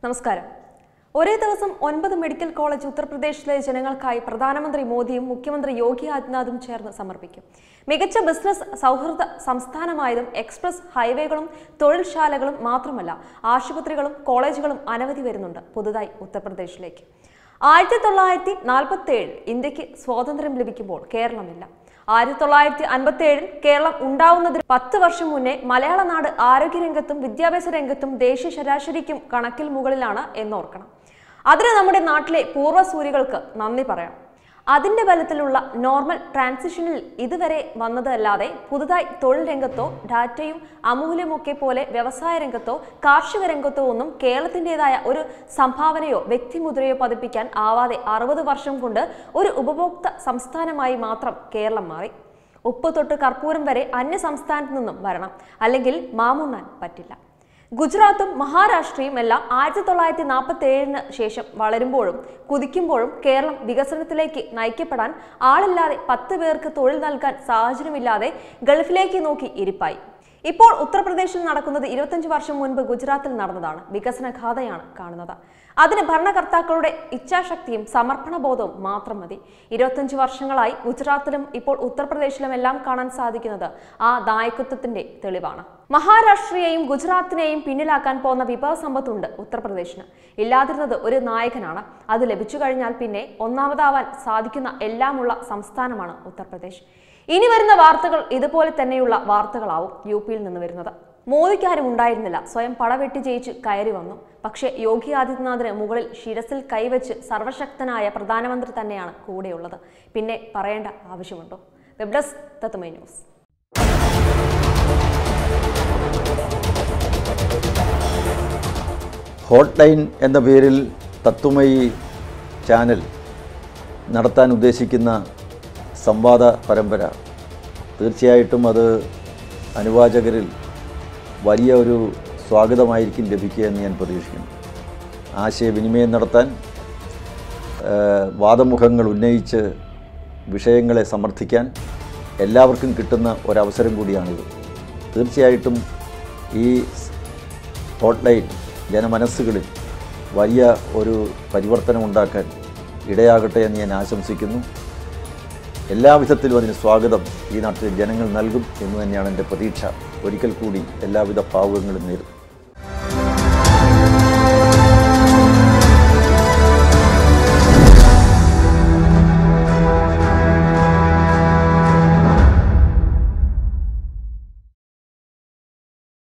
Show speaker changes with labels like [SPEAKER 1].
[SPEAKER 1] നമസ്കാരം ഒരേ ദിവസം ഒൻപത് മെഡിക്കൽ കോളേജ് ഉത്തർപ്രദേശിലെ ജനങ്ങൾക്കായി പ്രധാനമന്ത്രി മോദിയും മുഖ്യമന്ത്രി യോഗി ആദിത്യനാഥും ചേർന്ന് സമർപ്പിക്കും മികച്ച ബിസിനസ് സൗഹൃദ സംസ്ഥാനമായതും എക്സ്പ്രസ് ഹൈവേകളും തൊഴിൽശാലകളും മാത്രമല്ല ആശുപത്രികളും കോളേജുകളും അനവധി വരുന്നുണ്ട് പുതുതായി ഉത്തർപ്രദേശിലേക്ക് ആയിരത്തി തൊള്ളായിരത്തി നാൽപ്പത്തി ഏഴ് ഇന്ത്യക്ക് സ്വാതന്ത്ര്യം ലഭിക്കുമ്പോൾ കേരളമില്ല ആയിരത്തി തൊള്ളായിരത്തി അൻപത്തി ഏഴിൽ കേരളം ഉണ്ടാവുന്നതിന് പത്ത് വർഷം മുന്നേ മലയാള നാട് ആരോഗ്യരംഗത്തും വിദ്യാഭ്യാസ രംഗത്തും ദേശീയ ശരാശരിക്കും കണക്കിൽ മുകളിലാണ് എന്നോർക്കണം അതിന് നമ്മുടെ നാട്ടിലെ പൂർവ്വസൂരികൾക്ക് നന്ദി പറയാം അതിന്റെ ബലത്തിലുള്ള നോർമൽ ട്രാൻസിഷനിൽ ഇതുവരെ വന്നതല്ലാതെ പുതുതായി തൊഴിൽ രംഗത്തോ ഡാറ്റയും അമൂല്യമൊക്കെ പോലെ വ്യവസായ രംഗത്തോ കാർഷിക രംഗത്തോ ഒന്നും കേരളത്തിൻ്റെതായ ഒരു സംഭാവനയോ വ്യക്തിമുദ്രയോ പതിപ്പിക്കാൻ ആവാതെ അറുപത് വർഷം കൊണ്ട് ഒരു ഉപഭോക്ത സംസ്ഥാനമായി മാത്രം കേരളം മാറി ഉപ്പ് തൊട്ട് കർപ്പൂരം വരെ അന്യ സംസ്ഥാനത്ത് നിന്നും വരണം അല്ലെങ്കിൽ മാമുണ്ണാൻ പറ്റില്ല ഗുജറാത്തും മഹാരാഷ്ട്രയും എല്ലാം ആയിരത്തി തൊള്ളായിരത്തി നാൽപ്പത്തി ഏഴിന് ശേഷം വളരുമ്പോഴും കുതിക്കുമ്പോഴും കേരളം വികസനത്തിലേക്ക് നയിക്കപ്പെടാൻ ആളില്ലാതെ പത്ത് പേർക്ക് തൊഴിൽ നൽകാൻ സാഹചര്യമില്ലാതെ ഗൾഫിലേക്ക് നോക്കി ഇരിപ്പായി ഇപ്പോൾ ഉത്തർപ്രദേശിൽ നടക്കുന്നത് ഇരുപത്തഞ്ച് വർഷം മുൻപ് ഗുജറാത്തിൽ നടന്നതാണ് വികസന ഗാഥയാണ് കാണുന്നത് അതിന് ഭരണകർത്താക്കളുടെ ഇച്ഛാശക്തിയും സമർപ്പണ ബോധവും മാത്രം മതി ഇരുപത്തഞ്ച് വർഷങ്ങളായി ഗുജറാത്തിലും ഇപ്പോൾ ഉത്തർപ്രദേശിലും എല്ലാം കാണാൻ സാധിക്കുന്നത് ആ നായകത്വത്തിന്റെ തെളിവാണ് മഹാരാഷ്ട്രയെയും ഗുജറാത്തിനെയും പിന്നിലാക്കാൻ പോകുന്ന വിഭവ സമ്പത്തുണ്ട് ഉത്തർപ്രദേശിന് ഇല്ലാതിരുന്നത് ഒരു നായകനാണ് അത് ലഭിച്ചു കഴിഞ്ഞാൽ പിന്നെ ഒന്നാമതാവാൻ സാധിക്കുന്ന എല്ലാമുള്ള സംസ്ഥാനമാണ് ഉത്തർപ്രദേശ് ഇനി വരുന്ന വാർത്തകൾ ഇതുപോലെ തന്നെയുള്ള വാർത്തകളാവും യു പിയിൽ നിന്ന് വരുന്നത് മോദിക്കാരും ഉണ്ടായിരുന്നില്ല സ്വയം പടവെട്ടി ജയിച്ച് കയറി വന്നു പക്ഷേ യോഗി ആദിത്യനാഥിന് മുകളിൽ ശിരസിൽ കൈവച്ച് സർവശക്തനായ പ്രധാനമന്ത്രി തന്നെയാണ് കൂടെയുള്ളത് പിന്നെ പറയേണ്ട ആവശ്യമുണ്ടോ വെബ്ഡസ് തത്തുമൈ ന്യൂസ്
[SPEAKER 2] ഹോട്ട് ലൈൻ എന്ന പേരിൽ തത്വമയി ചാനൽ നടത്താൻ ഉദ്ദേശിക്കുന്ന സംവാദ പരമ്പര തീർച്ചയായിട്ടും അത് അനുവാചകരിൽ വലിയ ഒരു സ്വാഗതമായിരിക്കും ലഭിക്കുക എന്ന് ഞാൻ പ്രതീക്ഷിക്കുന്നു ആശയവിനിമയം നടത്താൻ ആ, വാദമുഖങ്ങൾ ഉന്നയിച്ച് വിഷയങ്ങളെ സമർത്ഥിക്കാൻ എല്ലാവർക്കും കിട്ടുന്ന ഒരവസരം കൂടിയാണിത് തീർച്ചയായിട്ടും ഈ ഹോട്ട്ലൈൻ ജനമനസ്സുകളിൽ വലിയ ഒരു പരിവർത്തനം ഉണ്ടാക്കാൻ ഇടയാകട്ടെ എന്ന് ഞാൻ ആശംസിക്കുന്നു എല്ലാവിധത്തിലും അതിന് സ്വാഗതം ഈ നാട്ടിലെ ജനങ്ങൾ നൽകും എന്ന് തന്നെയാണ് എൻ്റെ പ്രതീക്ഷ ഒരിക്കൽ കൂടി എല്ലാവിധ ഭാവുകങ്ങളും നേരുന്നു